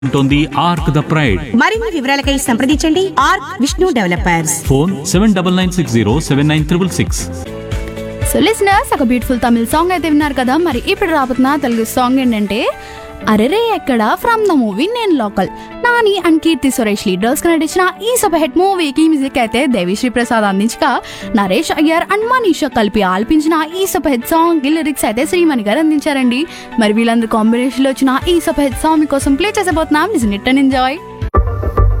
ఉంటుంది arc the pride మరిన్ని వివరాలకై సంప్రదించండి Ark Vishnu developers phone seven double nine six zero seven nine triple six so listeners ఒక beautiful తమిళ సాంగ్ అయితే విన్నారు కదా మరి ఇప్పుడు రాబోతున్న తెలుగు సాంగ్ ఏంటంటే అరెరే ఎక్కడ from the movie Nenu Local Nani and Keerthy Suresh leaders గా నటించిన ఈ సూపర్ హిట్ మూవీకి మ్యూజిక్ అయితే దేవిశ్రీ ప్రసాద్ అందించగా నరేష్ అయ్యర్ అండ్ మనీషా కలిపి ఆల్పించిన ఈ సూపర్ హిట్ సాంగ్ లిరిక్స్ అయితే శ్రీమణి గారు అందించారండి మరి వీళ్ళందరూ కాంబినేషన్ లో వచ్చిన ఈ సూపర్ హిట్ సాంగ్ కోసం ప్లే చేసబోతున్నాం లిసన్ ఇట్ అండ్ ఎంజాయ్